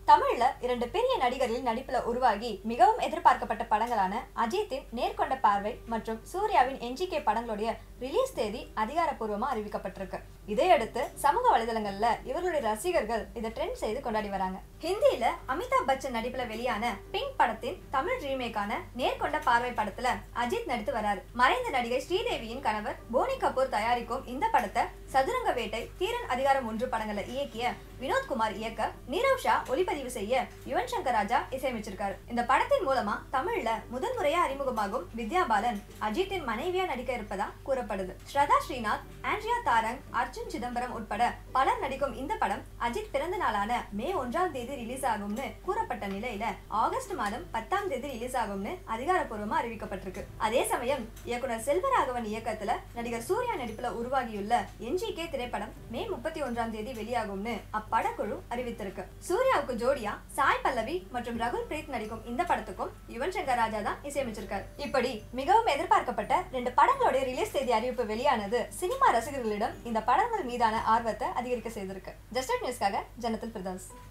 தமிழ்ல இரண்டு பெரிய நடிகர்களின் நடிப்புல உருவாகி மிகவும் எதிர்பார்க்கப்பட்ட படங்களான அஜித்தின் நேர்கொண்ட பார்வை மற்றும் சூர்யாவின் என்ஜிகே படங்களுடைய ரிலீஸ் தேதி அதிகாரப்பூர்வமா அறிவிக்கப்பட்டிருக்கு இதையடுத்து சமூக வலைதளங்கள்ல இவர்களுடைய ரசிகர்கள் இதை ட்ரெண்ட் செய்து கொண்டாடி வராங்க ஹிந்தியில அமிதாப் பச்சன் நடிப்புல வெளியான பிங்க் படத்தின் தமிழ் ரீமேக்கான நேர்கொண்ட பார்வை படத்துல அஜித் நடித்து வராரு மறைந்த நடிகை ஸ்ரீதேவியின் கணவர் போனி கபூர் தயாரிக்கும் இந்த படத்தை சதுரங்க வேட்டை தீரன் அதிகாரம் ஒன்று படங்களை இயக்கிய வினோத்குமார் இயக்க நீரவ் ஷா ஒளிப்பதிவு செய்ய யுவன் சங்கர் ராஜா இசையமைச்சிருக்காரு இந்த படத்தின் மூலமா தமிழ்ல முதல் முறையா அறிமுகமாகும் வித்யா பாலன் அஜித்தின் மனைவியா நடிக்க இருப்பதா கூறப்படுது ஸ்ரதா ஸ்ரீநாத் ஆண்ட்ரியா தாரங் அர்ஜுன் சிதம்பரம் உட்பட பலர் நடிக்கும் இந்த படம் அஜித் பிறந்த நாளான மே ஒன்றாம் தேதி ரிலீஸ் ஆகும்னு கூறப்பட்ட நிலையில ஆகஸ்ட் மாதம் பத்தாம் தேதி ரிலீஸ் ஆகும்னு அதிகாரப்பூர்வமா அறிவிக்கப்பட்டிருக்கு அதே சமயம் இயக்குனர் செல்வராகவன் இயக்கத்துல நடிகர் சூர்யா நடிப்புல உருவாகியுள்ள என்ஜிகே திரைப்படம் மே முப்பத்தி ஒன்றாம் தேதி வெளியாகும்னு அப்படக்குழு அறிவித்திருக்கு சூர்யாவுக்கு ஜோடியா சாய் பல்லவி மற்றும் ரகுல் பிரீத் நடிக்கும் இந்த படத்துக்கும் யுவன் சங்கர் ராஜா தான் இசையமைச்சிருக்காரு இப்படி மிகவும் எதிர்பார்க்கப்பட்ட ரெண்டு படங்களுடைய ரிலீஸ் தேதி அறிவிப்பு வெளியானது சினிமா ரசிகர்களிடம் இந்த படங்கள் மீதான ஆர்வத்தை அதிகரிக்க செய்திருக்கு ஜஸ்ட் நியூஸ்க்காக ஜனத்தில் பிரதாஸ்